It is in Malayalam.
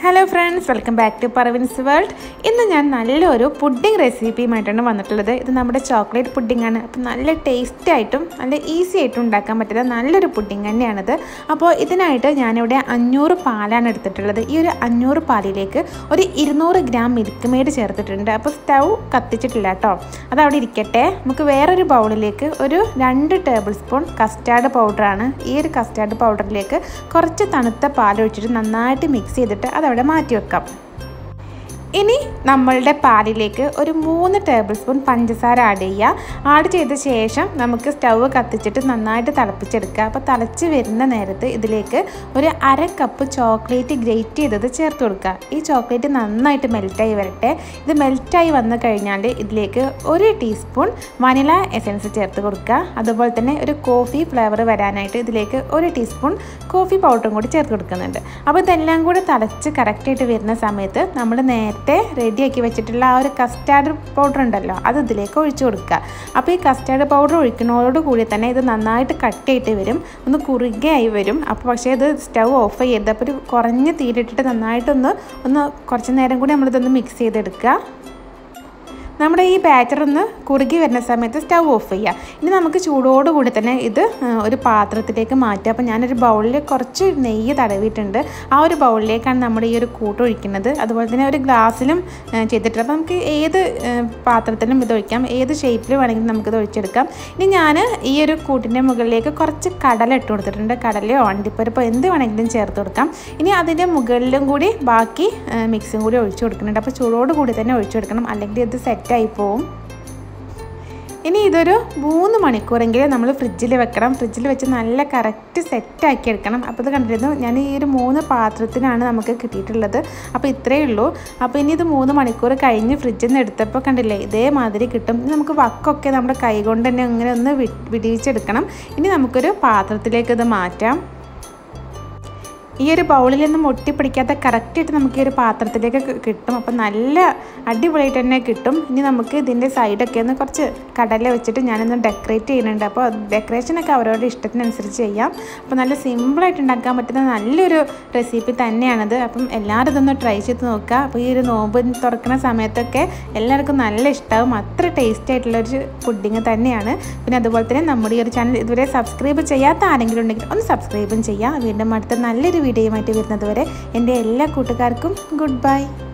hello friends welcome back to പറവിൻസ് വേൾഡ് ഇന്ന് ഞാൻ നല്ലൊരു പുഡിംഗ് റെസിപ്പിയുമായിട്ടാണ് വന്നിട്ടുള്ളത് ഇത് നമ്മുടെ ചോക്ലേറ്റ് പുഡിംഗ് ആണ് അപ്പോൾ നല്ല ടേസ്റ്റി ആയിട്ടും നല്ല ഈസി ആയിട്ടും ഉണ്ടാക്കാൻ പറ്റുന്ന നല്ലൊരു പുഡിംഗ് തന്നെയാണിത് അപ്പോൾ ഇതിനായിട്ട് ഞാനിവിടെ അഞ്ഞൂറ് പാലാണ് എടുത്തിട്ടുള്ളത് ഈ ഒരു അഞ്ഞൂറ് പാലിലേക്ക് ഒരു ഇരുന്നൂറ് ഗ്രാം മിൽക്ക് മെയ്ഡ് ചേർത്തിട്ടുണ്ട് അപ്പോൾ സ്റ്റൗ കത്തിച്ചിട്ടില്ല കേട്ടോ അതവിടെ ഇരിക്കട്ടെ നമുക്ക് വേറൊരു ബൗളിലേക്ക് ഒരു രണ്ട് ടേബിൾ സ്പൂൺ കസ്റ്റാർഡ് പൗഡറാണ് ഈ ഒരു കസ്റ്റാർഡ് പൗഡറിലേക്ക് കുറച്ച് തണുത്ത പാൽ ഒഴിച്ചിട്ട് നന്നായിട്ട് മിക്സ് ചെയ്തിട്ട് അതവിടെ മാറ്റി വെക്കാം ഇനി നമ്മളുടെ പാലിലേക്ക് ഒരു മൂന്ന് ടേബിൾ സ്പൂൺ പഞ്ചസാര ആഡ് ചെയ്യുക ആഡ് ചെയ്ത ശേഷം നമുക്ക് സ്റ്റൗ കത്തിച്ചിട്ട് നന്നായിട്ട് തിളപ്പിച്ചെടുക്കുക അപ്പോൾ തിളച്ച് വരുന്ന നേരത്ത് ഇതിലേക്ക് ഒരു അര കപ്പ് ചോക്ലേറ്റ് ഗ്രേറ്റ് ചെയ്തത് ചേർത്ത് കൊടുക്കുക ഈ ചോക്ലേറ്റ് നന്നായിട്ട് മെൽറ്റായി വരട്ടെ ഇത് മെൽറ്റായി വന്നു കഴിഞ്ഞാൽ ഇതിലേക്ക് ഒരു ടീസ്പൂൺ വനില എസൻസ് ചേർത്ത് കൊടുക്കുക അതുപോലെ തന്നെ ഒരു കോഫി ഫ്ലേവർ വരാനായിട്ട് ഇതിലേക്ക് ഒരു ടീസ്പൂൺ കോഫി പൗഡറും കൂടി ചേർത്ത് കൊടുക്കുന്നുണ്ട് അപ്പോൾ ഇതെല്ലാം കൂടി തിളച്ച് കറക്റ്റായിട്ട് വരുന്ന സമയത്ത് നമ്മൾ നേരത്തെ റെഡിയാക്കി വെച്ചിട്ടുള്ള ആ ഒരു കസ്റ്റാർഡ് പൗഡർ ഉണ്ടല്ലോ അത് ഇതിലേക്ക് ഒഴിച്ചു കൊടുക്കുക അപ്പോൾ ഈ കസ്റ്റാർഡ് പൗഡർ ഒഴിക്കുന്നതോട് കൂടി തന്നെ ഇത് നന്നായിട്ട് കട്ടിയായിട്ട് വരും ഒന്ന് കുറുകയായി വരും അപ്പോൾ പക്ഷേ ഇത് സ്റ്റൗ ഓഫ് ചെയ്ത് അപ്പോൾ ഒരു കുറഞ്ഞ തീരിട്ടിട്ട് നന്നായിട്ടൊന്ന് ഒന്ന് കുറച്ച് നേരം കൂടി നമ്മളിതൊന്ന് മിക്സ് ചെയ്തെടുക്കുക നമ്മുടെ ഈ ബാറ്റർ ഒന്ന് കുറുകി വരുന്ന സമയത്ത് സ്റ്റൗ ഓഫ് ചെയ്യുക ഇനി നമുക്ക് ചൂടോടുകൂടി തന്നെ ഇത് ഒരു പാത്രത്തിലേക്ക് മാറ്റുക അപ്പോൾ ഞാനൊരു ബൗളിൽ കുറച്ച് നെയ്യ് തടവിയിട്ടുണ്ട് ആ ഒരു ബൗളിലേക്കാണ് നമ്മുടെ ഈ ഒരു കൂട്ട് ഒഴിക്കുന്നത് അതുപോലെ തന്നെ ഒരു ഗ്ലാസ്സിലും ചെയ്തിട്ടുണ്ട് അപ്പോൾ നമുക്ക് ഏത് പാത്രത്തിലും ഇത് ഒഴിക്കാം ഏത് ഷേപ്പിൽ വേണമെങ്കിലും നമുക്കിത് ഒഴിച്ചെടുക്കാം ഇനി ഞാൻ ഈ ഒരു കൂട്ടിൻ്റെ മുകളിലേക്ക് കുറച്ച് കടല ഇട്ട് കൊടുത്തിട്ടുണ്ട് കടലയോ അണ്ടിപ്പരിപ്പോ എന്ത് വേണമെങ്കിലും ചേർത്ത് കൊടുക്കാം ഇനി അതിൻ്റെ മുകളിലും കൂടി ബാക്കി മിക്സും കൂടി ഒഴിച്ചു കൊടുക്കുന്നുണ്ട് അപ്പോൾ ചൂടോട് കൂടി തന്നെ ഒഴിച്ചു കൊടുക്കണം അല്ലെങ്കിൽ ഇത് സെറ്റ് സെറ്റായി പോവും ഇനി ഇതൊരു മൂന്ന് മണിക്കൂറെങ്കിലും നമ്മൾ ഫ്രിഡ്ജിൽ വെക്കണം ഫ്രിഡ്ജിൽ വെച്ച് നല്ല കറക്റ്റ് സെറ്റാക്കി എടുക്കണം അപ്പോൾ ഇത് കണ്ടിരുന്നു ഞാൻ ഈ ഒരു മൂന്ന് പാത്രത്തിനാണ് നമുക്ക് കിട്ടിയിട്ടുള്ളത് അപ്പോൾ ഇത്രയേ ഉള്ളൂ അപ്പോൾ ഇനി ഇത് മൂന്ന് മണിക്കൂർ കഴിഞ്ഞ് ഫ്രിഡ്ജിൽ നിന്ന് എടുത്തപ്പോൾ കണ്ടില്ലേ ഇതേമാതിരി കിട്ടും ഇനി നമുക്ക് വക്കൊക്കെ നമ്മുടെ കൈ കൊണ്ട് തന്നെ അങ്ങനെ ഒന്ന് വിടിയിച്ചെടുക്കണം ഇനി നമുക്കൊരു പാത്രത്തിലേക്ക് ഇത് മാറ്റാം ഈ ഒരു ബൗളിൽ നിന്നും ഒട്ടിപ്പിടിക്കാത്ത കറക്റ്റായിട്ട് നമുക്ക് ഈ ഒരു പാത്രത്തിലേക്ക് കിട്ടും അപ്പം നല്ല അടിപൊളിയായിട്ട് തന്നെ കിട്ടും ഇനി നമുക്ക് ഇതിൻ്റെ സൈഡൊക്കെ ഒന്ന് കുറച്ച് കടല വെച്ചിട്ട് ഞാനൊന്ന് ഡെക്കറേറ്റ് ചെയ്യുന്നുണ്ട് അപ്പോൾ ഡെക്കറേഷനൊക്കെ അവരവരുടെ ഇഷ്ടത്തിനനുസരിച്ച് ചെയ്യാം അപ്പോൾ നല്ല സിമ്പിളായിട്ട് ഉണ്ടാക്കാൻ പറ്റുന്ന നല്ലൊരു റെസിപ്പി തന്നെയാണിത് അപ്പം എല്ലാവരും ഇതൊന്ന് ട്രൈ ചെയ്ത് നോക്കുക അപ്പോൾ ഈ ഒരു നോമ്പ് തുറക്കുന്ന സമയത്തൊക്കെ എല്ലാവർക്കും നല്ല ഇഷ്ടമാവും അത്ര ടേസ്റ്റി ആയിട്ടുള്ളൊരു പുഡിങ് തന്നെയാണ് പിന്നെ അതുപോലെ തന്നെ നമ്മുടെ ഈ ഒരു ചാനൽ ഇതുവരെ സബ്സ്ക്രൈബ് ചെയ്യാത്ത ആരെങ്കിലും ഉണ്ടെങ്കിൽ ഒന്ന് സബ്സ്ക്രൈബും ചെയ്യാം വീണ്ടും അടുത്ത നല്ലൊരു വീഡിയോയുമായിട്ട് വരുന്നത് വരെ എൻ്റെ എല്ലാ കൂട്ടുകാർക്കും ഗുഡ് ബൈ